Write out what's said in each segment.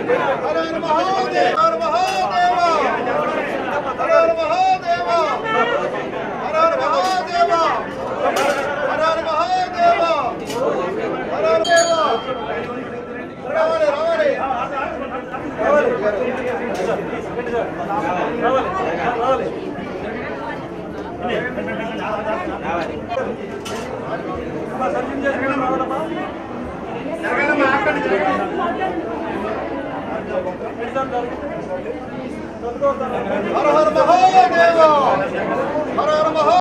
హర హర మహాదేవ హర మహాదేవ హర హర మహాదేవ హర హర మహాదేవ హర హర మహాదేవ హర హర దేవ రావాలి రావాలి హర హర మహాదేవ హర హర మహా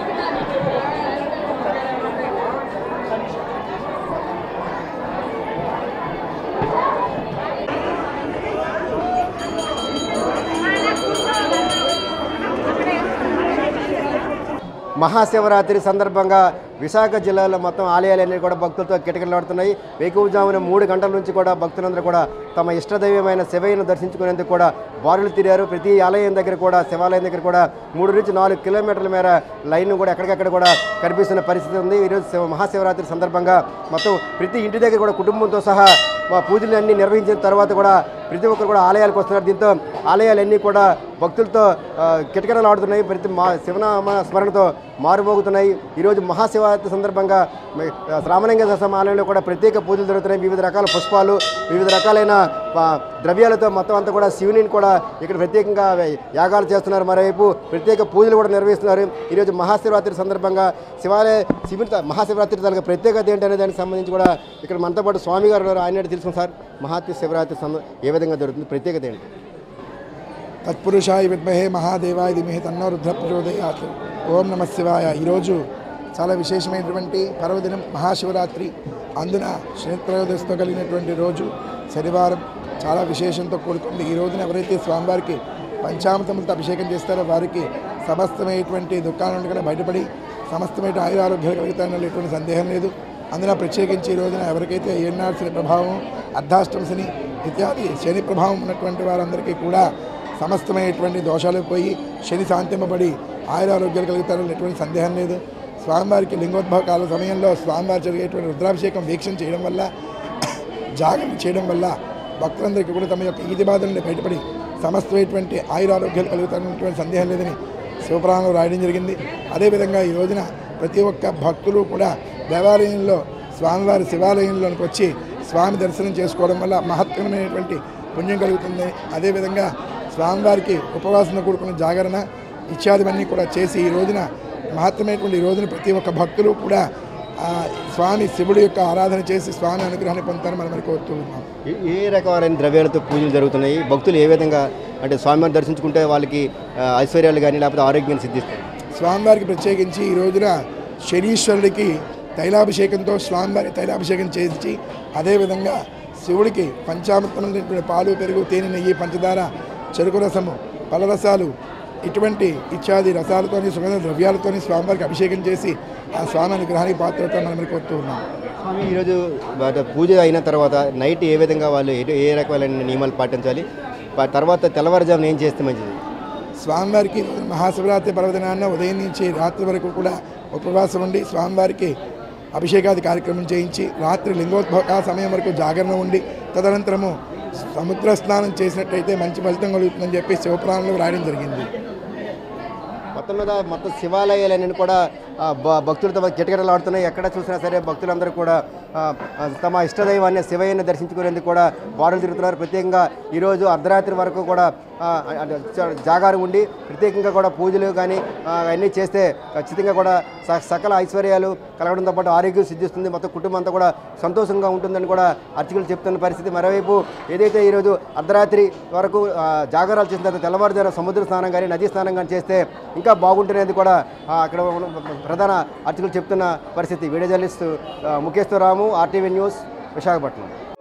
మహాశివరాత్రి సందర్భంగా విశాఖ జిల్లాలో మొత్తం ఆలయాలన్నీ కూడా భక్తులతో కిటకిటలాడుతున్నాయి వేకువజామున మూడు గంటల నుంచి కూడా భక్తులందరూ కూడా తమ ఇష్టదైవమైన శివయ్యను దర్శించుకునేందుకు కూడా బారులు తిరిగారు ప్రతి ఆలయం దగ్గర కూడా శివాలయం దగ్గర కూడా మూడు నుంచి నాలుగు కిలోమీటర్ల మేర లైన్ కూడా ఎక్కడికక్కడ కూడా కనిపిస్తున్న పరిస్థితి ఉంది ఈరోజు శివ మహాశివరాత్రి సందర్భంగా మొత్తం ప్రతి ఇంటి దగ్గర కూడా కుటుంబంతో సహా మా పూజలు అన్నీ నిర్వహించిన తర్వాత కూడా ప్రతి ఒక్కరు కూడా ఆలయాలకు వస్తున్నారు దీంతో ఆలయాలన్నీ కూడా భక్తులతో ఆ, కిటకిటలాడుతున్నాయి ప్రతి మా శివనామ స్మరణతో మారుమోగుతున్నాయి ఈరోజు మహాశివరాత్రి సందర్భంగా మ- ఆ, రామలింగ స్వామి ఆలయంలో కూడా ప్రత్యేక పూజలు జరుగుతున్నాయి వివిధ రకాల పుష్పాలు వివిధ రకాలైన ఆ, ద్రవ్యాలతో మొత్తం అంతా కూడా శివుని కూడా ఇక్కడ ప్రత్యేకంగా యాగాలు చేస్తున్నారు మరోవైపు ప్రత్యేక పూజలు కూడా నిర్వహిస్తున్నారు ఈరోజు మహాశివరాత్రి సందర్భంగా శివాలయ శివుని త- మహాశివరాత్రి తాలూకా ప్రత్యేకత ఏంటనే దానికి సంబంధించి కూడా ఇక్కడ మనతో పాటు స్వామి గారు ఉన్నారు ఆయన తెలుసుకుని సార్ మహాత్రి శివరాత్రి సంద ఏ విధంగా జరుగుతుంది ప్రత్యేకత ఏంటి తత్పురుషాయ విద్మహే మహాదేవాయ దిమహే తన్నో రుద్ర ప్రచోదయాత్ ఓం నమ శివాయ ఈరోజు చాలా విశేషమైనటువంటి పర్వదినం మహాశివరాత్రి అందున శనిత్రయోదశితో కలిగినటువంటి రోజు శనివారం చాలా విశేషంతో కూడుకుంది ఈ రోజున ఎవరైతే స్వామివారికి పంచామృతములతో అభిషేకం చేస్తారో వారికి సమస్తమైనటువంటి దుఃఖాల నుండి కూడా బయటపడి సమస్తమైన ఆయురారోగ్యాలు కలుగుతాయని ఎటువంటి సందేహం లేదు అందున ప్రత్యేకించి ఈ రోజున ఎవరికైతే ఏనాడు శని ప్రభావం అర్ధాష్టమ శని ఇత్యాది శని ప్రభావం ఉన్నటువంటి వారందరికీ కూడా సమస్తమైనటువంటి దోషాలు పోయి శని శాంతింపబడి ఆయురారోగ్యాలు కలుగుతారని ఎటువంటి సందేహం లేదు స్వామివారికి లింగోద్భవ కాల సమయంలో స్వామివారి జరిగేటువంటి రుద్రాభిషేకం వీక్షణ చేయడం వల్ల జాగరణ చేయడం వల్ల భక్తులందరికీ కూడా తమ యొక్క ఈది బాధల నుండి బయటపడి సమస్తమైనటువంటి ఆయురారోగ్యాలు కలుగుతారనేటువంటి సందేహం లేదని శివపురాణంలో రాయడం జరిగింది అదేవిధంగా ఈ రోజున ప్రతి ఒక్క భక్తులు కూడా దేవాలయంలో స్వామివారి శివాలయంలోనికి వచ్చి స్వామి దర్శనం చేసుకోవడం వల్ల మహత్తరమైనటువంటి పుణ్యం కలుగుతుంది అదేవిధంగా స్వామివారికి ఉపవాసంతో కూడుకున్న జాగరణ ఇత్యాదివన్నీ కూడా చేసి ఈ రోజున మహత్తరమైనటువంటి ఈ రోజున ప్రతి ఒక్క భక్తులు కూడా ఆ, స్వామి శివుడి యొక్క ఆరాధన చేసి స్వామి అనుగ్రహాన్ని పొందుతారని మనం మరి కోరుతూ ఉన్నాం ఏ- ఏ రకమైన ద్రవ్యాలతో పూజలు జరుగుతున్నాయి భక్తులు ఏ విధంగా అంటే స్వామివారిని దర్శించుకుంటే వాళ్ళకి ఆ, ఐశ్వర్యాలు కానీ లేకపోతే ఆరోగ్యాన్ని సిద్ధిస్తాయి స్వామివారికి ప్రత్యేకించి ఈ రోజున శనీశ్వరుడికి తైలాభిషేకంతో స్వామివారి తైలాభిషేకం చేయించి అదేవిధంగా శివుడికి పంచామృతమైనటువంటి పాలు పెరుగు తేనె నెయ్యి పంచదార చెరుకు రసము పలరసాలు ఇటువంటి ఇత్యాది రసాలతోని సుగంధ ద్రవ్యాలతోని స్వామివారికి అభిషేకం చేసి ఆ స్వామి అనుగ్రహానికి పాత్రతో మనం మరి కోరుతూ ఉన్నాం స్వామి ఈరోజు బట- పూజ అయిన తర్వాత నైట్ ఏ విధంగా వాళ్ళు ఏ- ఏ రకమైన నియమాలు పాటించాలి ప- తర్వాత తెల్లవారుజామున ఏం చేస్తే మంచిది స్వామివారికి మహాశివరాత్రి పర్వదినాన్న ఉదయం నుంచి రాత్రి వరకు కూడా ఉపవాసం ఉండి స్వామివారికి అభిషేకాది కార్యక్రమం చేయించి రాత్రి లింగోద్భవ సమయం వరకు జాగరణ ఉండి తదనంతరము సముద్ర స్నానం చేసినట్టయితే మంచి ఫలితం కలుగుతుందని చెప్పి శివపురాణంలో రాయడం జరిగింది మొత్తం మీద మొత్తం శివాలయాలన్నీ కూడా ఆ, భ- భక్తులతో కిటకిటలాడుతున్నాయి ఎక్కడ చూసినా సరే భక్తులందరూ కూడా ఆ, ఆ, తమ ఇష్టదైవాన్ని శివయ్యని దర్శించుకునేందుకు కూడా బారులు తిరుగుతున్నారు ప్రత్యేకంగా ఈరోజు అర్ధరాత్రి వరకు కూడా ఆ, అంటే చ- జాగారం ఉండి ప్రత్యేకంగా కూడా పూజలు కానీ ఆ, అవన్నీ చేస్తే ఖచ్చితంగా కూడా స- సకల ఐశ్వర్యాలు కలగడంతో పాటు ఆరోగ్యం సిద్ధిస్తుంది మొత్తం కుటుంబం అంతా కూడా సంతోషంగా ఉంటుందని కూడా అర్చకులు చెప్తున్న పరిస్థితి మరోవైపు ఏదైతే ఈరోజు అర్ధరాత్రి వరకు ఆ, జాగారాలు చేసిన తర్వాత తెల్లవారుజామున సముద్ర స్నానం కానీ నదీ స్నానం కానీ చేస్తే ఇంకా బాగుంటునేది కూడా ఆ, అక్కడ ఉన్న ప్రధాన అర్చకులు చెప్తున్న పరిస్థితి video journalist Mukheswararamu RTV news Visakhapatnam